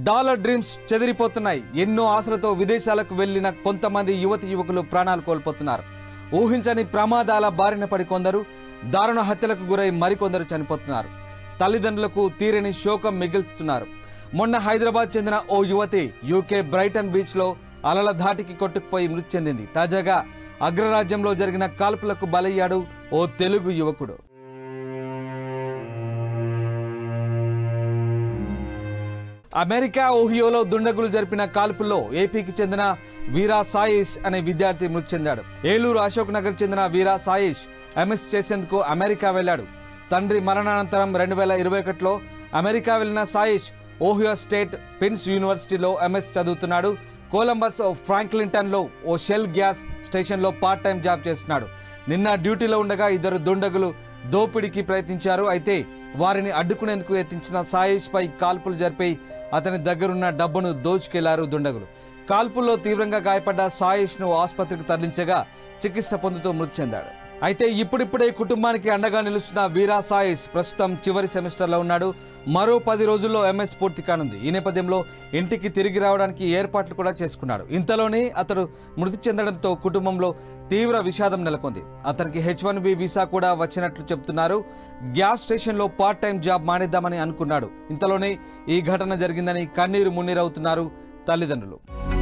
dollar dreams చెదిరిపోతున్నాయి ఎన్నో ఆశలతో విదేశాలకు వెళ్లిన కొంతమంది యువతి యువకులు ప్రాణాలు కోల్పోతున్నారు ఊహించని ప్రమాదాల బారిన పడి కొందరు దారుణ హత్యలకు గురై మరికొందరు చనిపోతున్నారు తల్లిదండ్రులకు తీరని శోకం మిగులుతున్నారు మొన్న హైదరాబాద్ చెందిన ఓ యువతి యూకే బ్రైటన్ బీచ్లో అలల ధాటికి కొట్టుకుపోయి మృతి చెందింది తాజాగా అగ్రరాజ్యంలో జరిగిన కాల్పులకు బలయ్యాడు ఓ తెలుగు యువకుడు అమెరికా ఓహియోలో దుండగులు జరిపిన కాల్పుల్లో ఏపీకి చెందిన వీరా సాయిష్ అనే విద్యార్థి మృతి చెందాడు ఏలూరు అశోక్ నగర్ చెందిన వీరా సాయిష్ ఎంఎస్ చేసేందుకు అమెరికా వెళ్ళాడు తండ్రి మరణానంతరం రెండు వేల ఇరవై ఒకటిలో అమెరికా వెళ్ళిన సాయిష్ ఓహియో స్టేట్ పిన్స్ యూనివర్సిటీలో ఎంఎస్ చదువుతున్నాడు కొలంబస్ ఫ్రాంక్లింటన్లో ఓ షెల్ గ్యాస్ స్టేషన్లో పార్ట్ టైం జాబ్ చేస్తున్నాడు నిన్న డ్యూటీలో ఉండగా ఇద్దరు దుండగులు దోపిడీకి ప్రయత్నించారు అయితే వారిని అడ్డుకునేందుకు యత్నించిన సాయేష్ పై కాల్పులు జరిపి అతని దగ్గరున్న డబ్బును దోచుకెళ్లారు దుండగులు కాల్పుల్లో తీవ్రంగా గాయపడ్డ సాయేష్ ను ఆసుపత్రికి తరలించగా చికిత్స పొందుతూ మృతి చెందాడు అయితే ఇప్పుడిప్పుడే కుటుంబానికి అండగా నిలుస్తున్న వీరా సాయిస్ ప్రస్తుతం చివరి సెమిస్టర్లో ఉన్నాడు మరో పది రోజుల్లో ఎంఎస్ పూర్తి కానుంది ఈ నేపథ్యంలో ఇంటికి తిరిగి రావడానికి ఏర్పాట్లు కూడా చేసుకున్నాడు ఇంతలోనే అతడు మృతి చెందడంతో కుటుంబంలో తీవ్ర విషాదం నెలకొంది అతనికి హెచ్ వన్ బి వీసా కూడా వచ్చినట్లు చెబుతున్నారు గ్యాస్ స్టేషన్లో పార్ట్ టైం జాబ్ మానేద్దామని అనుకున్నాడు ఇంతలోనే ఈ ఘటన జరిగిందని కన్నీరు మున్నీరవుతున్నారు తల్లిదండ్రులు